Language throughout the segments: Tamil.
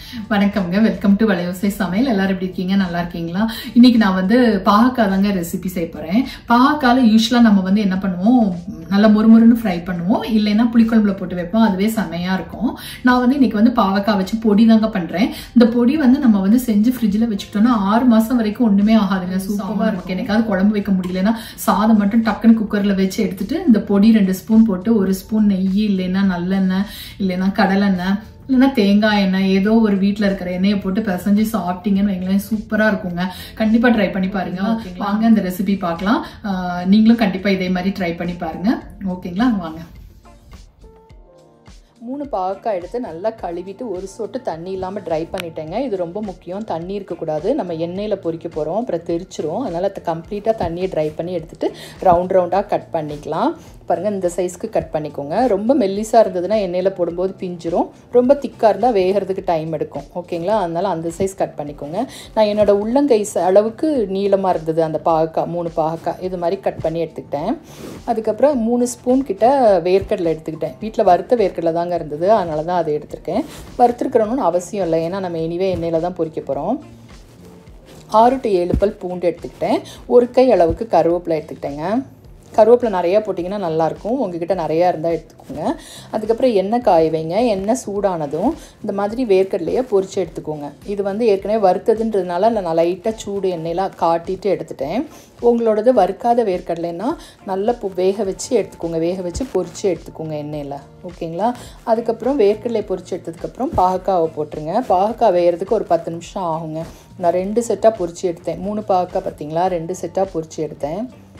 வணக்கம்ங்க வெல்கம் டு வளையோசை சமையல் எல்லாரும் எப்படி இருக்கீங்க நல்லா இருக்கீங்களா இன்னைக்கு நான் வந்து பாகக்காய் தாங்க ரெசிபி செய்ய போறேன் பாகக்கால யூஸ்வலா நம்ம வந்து என்ன பண்ணுவோம் நல்லா மொறுமொறுன்னு ஃப்ரை பண்ணுவோம் இல்லைன்னா புளிக்குழம்புல போட்டு வைப்போம் அதுவே செமையா இருக்கும் நான் வந்து இன்னைக்கு வந்து பாவக்காய் வச்சு பொடி தாங்க பண்றேன் இந்த பொடி வந்து நம்ம வந்து செஞ்சு ஃப்ரிட்ஜில் வச்சுக்கிட்டோம்னா ஆறு மாசம் வரைக்கும் ஒண்ணுமே ஆகாதுங்க சூப்பரா இருக்கும் எனக்காவது குழம்பு வைக்க முடியலன்னா சாதம் மட்டும் டக்குன்னு குக்கர்ல வச்சு எடுத்துட்டு இந்த பொடி ரெண்டு ஸ்பூன் போட்டு ஒரு ஸ்பூன் நெய் இல்லைன்னா நல்லெண்ணெய் இல்லைன்னா கடலெண்ணெய் இல்லைன்னா தேங்காய் எண்ணெய் ஏதோ ஒரு வீட்டில் இருக்கிற எண்ணெயை போட்டு பிசைஞ்சு சாப்பிட்டீங்கன்னு வைங்களேன் சூப்பராக இருக்குங்க கண்டிப்பாக ட்ரை பண்ணி பாருங்க வாங்க இந்த ரெசிபி பார்க்கலாம் ஆஹ் நீங்களும் கண்டிப்பாக இதே மாதிரி ட்ரை பண்ணி பாருங்க ஓகேங்களா வாங்க மூணு பாவக்காய் எடுத்து நல்லா கழுவிட்டு ஒரு சொட்டு தண்ணி இல்லாமல் ட்ரை பண்ணிட்டேங்க இது ரொம்ப முக்கியம் தண்ணி இருக்கக்கூடாது நம்ம எண்ணெயில் பொரிக்க போகிறோம் அப்புறம் தெரிச்சிரும் அதனால் கம்ப்ளீட்டாக தண்ணியை ட்ரை பண்ணி எடுத்துகிட்டு ரவுண்ட் ரவுண்டாக கட் பண்ணிக்கலாம் பாருங்கள் இந்த சைஸ்க்கு கட் பண்ணிக்கோங்க ரொம்ப மெல்லிஸாக இருந்ததுன்னா எண்ணெயில் போடும்போது பிஞ்சிரும் ரொம்ப திக்காக இருந்தால் வேகிறதுக்கு டைம் எடுக்கும் ஓகேங்களா அதனால் அந்த சைஸ் கட் பண்ணிக்கோங்க நான் என்னோட உள்ளங்கை ச- அளவுக்கு நீளமாக இருந்தது அந்த பாகக்காய் மூணு பாகக்காய் இது மாதிரி கட் பண்ணி எடுத்துக்கிட்டேன் அதுக்கப்புறம் மூணு ஸ்பூன் கிட்ட வேர்க்கடலை எடுத்துக்கிட்டேன் வீட்டில் வறுத்த வேர்க்கடலை தாங்க இருந்தது அதனால தான் அதை எடுத்திருக்கேன் வறுத்துருக்கணும்னு அவசியம் இல்லை ஏன்னா நம்ம எனிவே எண்ணெயில் தான் பொரிக்க போகிறோம் ஆறு டு ஏழு பல் பூண்டு எடுத்துக்கிட்டேன் ஒரு கை அளவுக்கு கருவேப்பிலை எடுத்துக்கிட்டேங்க கருவேப்பிலை நிறையா போட்டிங்கன்னா நல்லாயிருக்கும் உங்ககிட்ட நிறையா இருந்தால் எடுத்துக்கோங்க அதுக்கப்புறம் எண்ணெய் காய வைங்க எண்ணெய் சூடானதும் இந்த மாதிரி வேர்க்கடலையை பொரிச்சு எடுத்துக்கோங்க இது வந்து ஏற்கனவே வறுத்ததுன்றதுனால நான் லைட்டாக சூடு எண்ணெயெலாம் காட்டிட்டு எடுத்துட்டேன் உங்களோடது வறுக்காத வேர்க்கடலைன்னா நல்லா பொ வேக வச்சு எடுத்துக்கோங்க வேக வச்சு பொரிச்சு எடுத்துக்கோங்க எண்ணெயில் ஓகேங்களா அதுக்கப்புறம் வேர்க்கடலை பொரிச்சு எடுத்ததுக்கப்புறம் பாகக்காவை போட்டுருங்க பாகக்காய் வேகிறதுக்கு ஒரு பத்து நிமிஷம் ஆகுங்க நான் ரெண்டு செட்டாக பொரிச்சு எடுத்தேன் மூணு பாகக்காய் பார்த்தீங்களா ரெண்டு செட்டாக பொரிச்சு எடுத்தேன்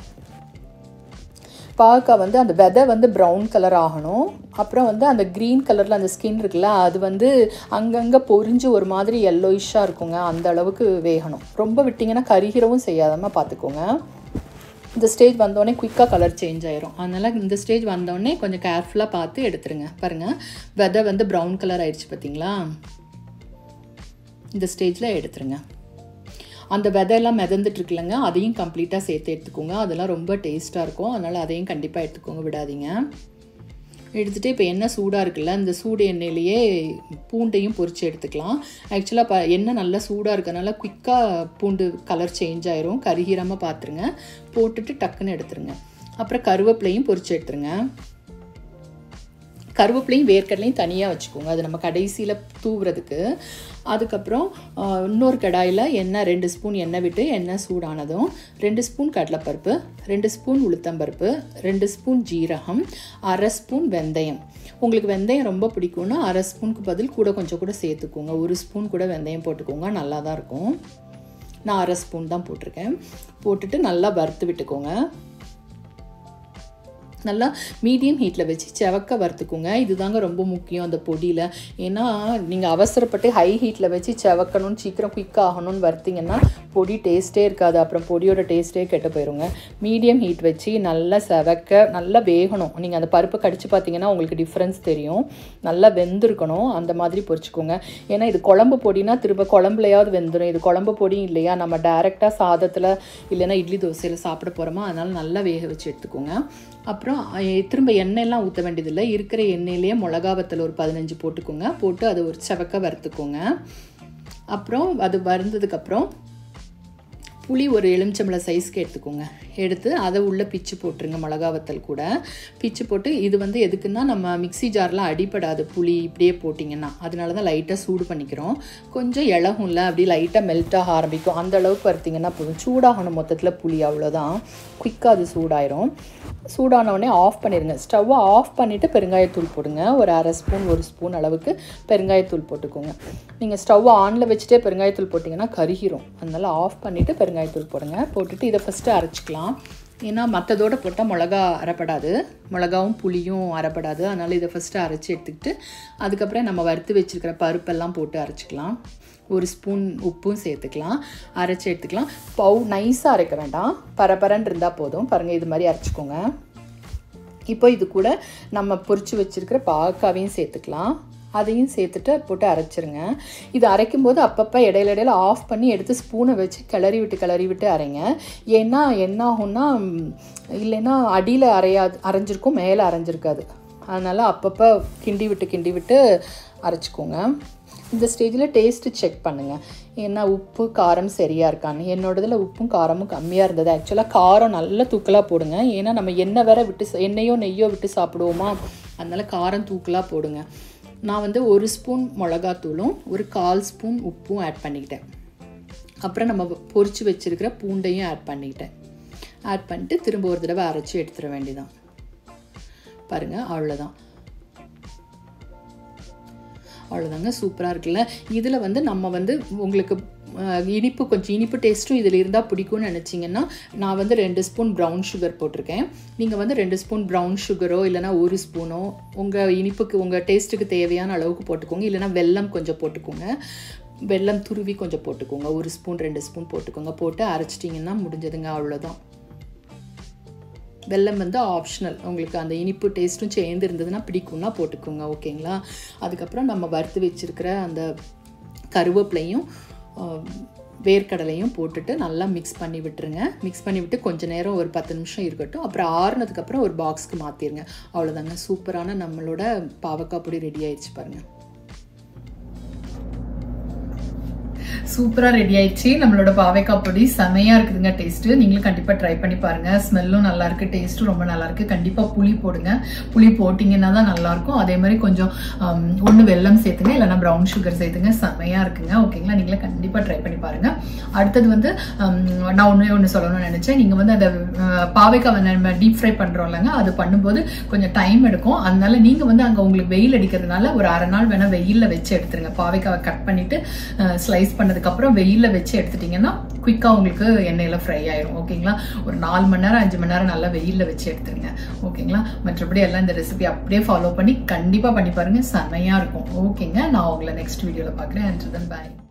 பாகக்காய் வந்து அந்த விதை வந்து ப்ரௌன் கலர் ஆகணும் அப்புறம் வந்து அந்த க்ரீன் கலரில் அந்த ஸ்கின் இருக்குல்ல அது வந்து அங்கங்கே பொரிஞ்சு ஒரு மாதிரி எல்லோயிஷாக இருக்குங்க அந்த அளவுக்கு வேகணும் ரொம்ப விட்டிங்கன்னா கரிகிறவும் செய்யாதமா பார்த்துக்கோங்க இந்த ஸ்டேஜ் வந்தோடனே குயிக்காக கலர் சேஞ்ச் ஆயிரும் அதனால் இந்த ஸ்டேஜ் வந்தோடனே கொஞ்சம் கேர்ஃபுல்லாக பார்த்து எடுத்துருங்க பாருங்கள் விதை வந்து ப்ரௌன் கலர் ஆயிடுச்சு பார்த்தீங்களா இந்த ஸ்டேஜில் எடுத்துருங்க அந்த விதையெல்லாம் மிதந்துட்டு இருக்குல்லங்க அதையும் கம்ப்ளீட்டாக சேர்த்து எடுத்துக்கோங்க அதெல்லாம் ரொம்ப டேஸ்ட்டாக இருக்கும் அதனால் அதையும் கண்டிப்பாக எடுத்துக்கோங்க விடாதீங்க எடுத்துகிட்டு இப்போ எண்ணெய் சூடாக இருக்குல்ல இந்த சூடு எண்ணெயிலேயே பூண்டையும் பொரிச்சு எடுத்துக்கலாம் ஆக்சுவலாக இப்போ எண்ணெய் நல்லா சூடாக இருக்கறனால குயிக்காக பூண்டு கலர் சேஞ்ச் ஆயிரும் கருகிராமல் பார்த்துருங்க போட்டுட்டு டக்குன்னு எடுத்துருங்க அப்புறம் கருவேப்பிலையும் பொரிச்சு எடுத்துருங்க கருவேப்பிலையும் வேர்க்கடலையும் தனியாக வச்சுக்கோங்க அது நம்ம கடைசியில் தூவுறதுக்கு அதுக்கப்புறம் ஆஹ், இன்னொரு கடாயில் எண்ணெய் ரெண்டு ஸ்பூன் எண்ணெய் விட்டு எண்ணெய் சூடானதும் ரெண்டு ஸ்பூன் கடலைப்பருப்பு ரெண்டு ஸ்பூன் உளுத்தம்பருப்பு ரெண்டு ஸ்பூன் ஜீரகம் அரை ஸ்பூன் வெந்தயம் உங்களுக்கு வெந்தயம் ரொம்ப பிடிக்கும்னா அரை ஸ்பூனுக்கு பதில் கூட கொஞ்சம் கூட சேர்த்துக்கோங்க ஒரு ஸ்பூன் கூட வெந்தயம் போட்டுக்கோங்க நல்லா தான் இருக்கும் நான் அரை ஸ்பூன் தான் போட்டிருக்கேன் போட்டுட்டு நல்லா வறுத்து விட்டுக்கோங்க நல்லா மீடியம் ஹீட்டில் வச்சு செவக்க வறுத்துக்குங்க இதுதாங்க ரொம்ப முக்கியம் அந்த பொடியில் ஏன்னா நீங்கள் அவசரப்பட்டு ஹை ஹீட்டில் வச்சு செவக்கணும்னு சீக்கிரம் குயிக் ஆகணும்னு வறுத்தீங்கன்னா பொடி டேஸ்ட்டே இருக்காது அப்புறம் பொடியோட டேஸ்ட்டே கெட்டு போயிருங்க மீடியம் ஹீட் வச்சு நல்லா செவக்க நல்லா வேகணும் நீங்கள் அந்த பருப்பை கடிச்சு பார்த்தீங்கன்னா உங்களுக்கு டிஃப்ரென்ஸ் தெரியும் நல்லா வெந்திருக்கணும் அந்த மாதிரி பொரிச்சுக்கோங்க ஏன்னா இது குழம்பு பொடினா திரும்ப குழம்புலையாவது வெந்துடும் இது குழம்பு பொடி இல்லையா நம்ம டைரெக்டாக சாதத்தில் இல்லைன்னா இட்லி தோசையில் சாப்பிட போகிறோமா அதனால் நல்லா வேக வச்சு எடுத்துக்கோங்க அப்புறம் அஹ், திரும்ப எண்ணெயெல்லாம் ஊற்ற வேண்டியதில்லை இருக்கிற எண்ணெயிலேயே மிளகா வத்தல் ஒரு பதினஞ்சு போட்டுக்கோங்க போட்டு அதை ஒரு செவக்க வறுத்துக்கோங்க அப்புறம் அது வறுந்ததுக்கப்புறம் புளி ஒரு எலுமிச்சம்பழ சைஸ்க்கு எடுத்துக்கோங்க எடுத்து அதை உள்ளே பிச்சு போட்டுருங்க மிளகா வத்தல் கூட பிச்சு போட்டு இது வந்து எதுக்குன்னா நம்ம மிக்ஸி ஜார்லாம் அடிபடாது புளி இப்படியே போட்டிங்கன்னா அதனால தான் லைட்டாக சூடு பண்ணிக்கிறோம் கொஞ்சம் இலகும்ல அப்படியே லைட்டாக மெல்ட் ஆக ஆரம்பிக்கும் அந்த அளவுக்கு வறுத்தீங்கன்னா போதும் சூடாகணும் மொத்தத்தில் புளி அவ்வளோதான் குயிக்காக அது சூடாயிரும் சூடான உடனே ஆஃப் பண்ணிடுங்க ஸ்டவ்வை ஆஃப் பண்ணிவிட்டு பெருங்காயத்தூள் போடுங்க ஒரு அரை ஸ்பூன் ஒரு ஸ்பூன் அளவுக்கு பெருங்காயத்தூள் போட்டுக்கோங்க நீங்கள் ஸ்டவ் ஆனில் வச்சுட்டே பெருங்காயத்தூள் போட்டிங்கன்னா கருகிரும் அதனால் ஆஃப் பண்ணிவிட்டு பெருங்காயத்தூள் போடுங்க போட்டுட்டு இதை ஃபஸ்ட்டு அரைச்சிக்கலாம் ஏன்னா மற்றதோட போட்டால் மிளகா அரைப்படாது மிளகாவும் புளியும் அரைப்படாது அதனால் இதை ஃபஸ்ட்டு அரைச்சி எடுத்துக்கிட்டு அதுக்கப்புறம் நம்ம வறுத்து வச்சுருக்கிற பருப்பெல்லாம் போட்டு அரைச்சிக்கலாம் ஒரு ஸ்பூன் உப்பும் சேர்த்துக்கலாம் அரைச்சி எடுத்துக்கலாம் பவு நைஸாக அரைக்க வேண்டாம் பரபரன்னு இருந்தால் போதும் பாருங்கள் இது மாதிரி அரைச்சிக்கோங்க இப்போ இது கூட நம்ம பொரிச்சு வச்சுருக்கிற பாக்காவையும் சேர்த்துக்கலாம் அதையும் சேர்த்துட்டு போட்டு அரைச்சிருங்க இது அரைக்கும் போது அப்பப்போ இடையில இடையில ஆஃப் பண்ணி எடுத்து ஸ்பூனை வச்சு கிளறி விட்டு கிளறி விட்டு அரைங்க ஏன்னா என்ன ஆகும்னா ம், இல்லைன்னா அடியில் அரையாது அரைஞ்சிருக்கும் மேலே அரைஞ்சிருக்காது அதனால் அப்பப்போ கிண்டி விட்டு கிண்டி விட்டு அரைச்சிக்கோங்க இந்த ஸ்டேஜில் டேஸ்ட்டு செக் பண்ணுங்கள் ஏன்னா உப்பு காரம் சரியாக இருக்கான்னு என்னோடதில் உப்பும் காரமும் கம்மியாக இருந்தது ஆக்சுவலாக காரம் நல்லா தூக்கலாக போடுங்க ஏன்னா நம்ம எண்ணெய் வேற விட்டு சா- எண்ணெயோ நெய்யோ விட்டு சாப்பிடுவோமா அதனால காரம் தூக்கலாக போடுங்க நான் வந்து ஒரு ஸ்பூன் மிளகாத்தூளும் ஒரு கால் ஸ்பூன் உப்பும் ஆட் பண்ணிக்கிட்டேன் அப்புறம் நம்ம பொரிச்சு வச்சிருக்கிற பூண்டையும் ஆட் பண்ணிக்கிட்டேன் ஆட் பண்ணிட்டு திரும்ப ஒரு தடவை அரைச்சி எடுத்துட வேண்டியதான் பாருங்கள் அவ்வளோதான் அவ்வளோதாங்க சூப்பராக இருக்குல்ல இதில் வந்து நம்ம வந்து உங்களுக்கு அஹ், இனிப்பு கொஞ்சம் இனிப்பு டேஸ்ட்டும் இதில் இருந்தால் பிடிக்கும்னு நினச்சிங்கன்னா நான் வந்து ரெண்டு ஸ்பூன் ப்ரௌன் சுகர் போட்டிருக்கேன் நீங்கள் வந்து ரெண்டு ஸ்பூன் ப்ரௌன் சுகரோ இல்லைனா ஒரு ஸ்பூனோ உங்கள் இனிப்புக்கு உங்கள் டேஸ்ட்டுக்கு தேவையான அளவுக்கு போட்டுக்கோங்க இல்லைனா வெல்லம் கொஞ்சம் போட்டுக்கோங்க வெல்லம் துருவி கொஞ்சம் போட்டுக்கோங்க ஒரு ஸ்பூன் ரெண்டு ஸ்பூன் போட்டுக்கோங்க போட்டு அரைச்சிட்டிங்கன்னா முடிஞ்சதுங்க அவ்வளோதான் வெல்லம் வந்து ஆப்ஷனல் உங்களுக்கு அந்த இனிப்பு டேஸ்ட்டும் சேர்ந்து இருந்ததுன்னா பிடிக்கும்னா போட்டுக்கோங்க ஓகேங்களா அதுக்கப்புறம் நம்ம வறுத்து வச்சிருக்கிற அந்த கருவேப்பிலையும் ஆஹ், வேர்க்கடலையும் போட்டுட்டு நல்லா மிக்ஸ் பண்ணி விட்டுருங்க மிக்ஸ் பண்ணி விட்டு கொஞ்ச நேரம் ஒரு பத்து நிமிஷம் இருக்கட்டும் அப்புறம் ஆறுனதுக்கப்புறம் ஒரு பாக்ஸ்க்கு மாற்றிடுங்க அவ்வளோதாங்க சூப்பரான நம்மளோட பாவக்காய் பொடி ரெடி ஆயிடுச்சு பாருங்கள் சூப்பரா ரெடி ஆயிடுச்சு நம்மளோட பாவைக்காய் பொடி செமையா இருக்குதுங்க டேஸ்ட் நீங்களும் கண்டிப்பா ட்ரை பண்ணி பாருங்க ஸ்மெல்லும் நல்லா இருக்கு டேஸ்ட்டும் ரொம்ப நல்லா இருக்கு கண்டிப்பா புளி போடுங்க புளி போட்டீங்கன்னா தான் நல்லா இருக்கும் அதே மாதிரி கொஞ்சம் ஹம், ஒண்ணு வெல்லம் சேர்த்துங்க இல்லைன்னா ப்ரௌன் சுகர் சேர்த்துங்க செமையா இருக்குங்க ஓகேங்களா நீங்களும் கண்டிப்பா ட்ரை பண்ணி பாருங்க அடுத்தது வந்து ஹம், நான் ஒண்ணே ஒண்ணு சொல்லணும்னு நினைச்சேன் நீங்க வந்து அந்த அஹ், பாவைக்காவை நம்ம டீப் ஃப்ரை பண்றோம் இல்லைங்க அது பண்ணும்போது கொஞ்சம் டைம் எடுக்கும் அதனால நீங்க வந்து அங்க உங்களுக்கு வெயில் அடிக்கிறதுனால ஒரு அரை நாள் வேணா வெயில்ல வச்சு எடுத்துருங்க பாவைக்காவை கட் பண்ணிட்டு ஸ்லைஸ் பண்ணதுக்கு அப்புறம் வெயில்ல வச்சு எடுத்துட்டீங்கன்னா குயிக்கா உங்களுக்கு எண்ணெயில ஃப்ரை ஆயிரும் ஓகேங்களா ஒரு நாலு மணி நேரம் அஞ்சு மணி நேரம் நல்லா வெயில்ல வச்சு எடுத்துருங்க ஓகேங்களா மற்றபடி எல்லாம் இந்த ரெசிபி அப்படியே ஃபாலோ பண்ணி கண்டிப்பா பண்ணி பாருங்க செமையா இருக்கும் ஓகேங்க நான் உங்களை நெக்ஸ்ட் வீடியோல பாக்குறேன் அண்ட் பாய்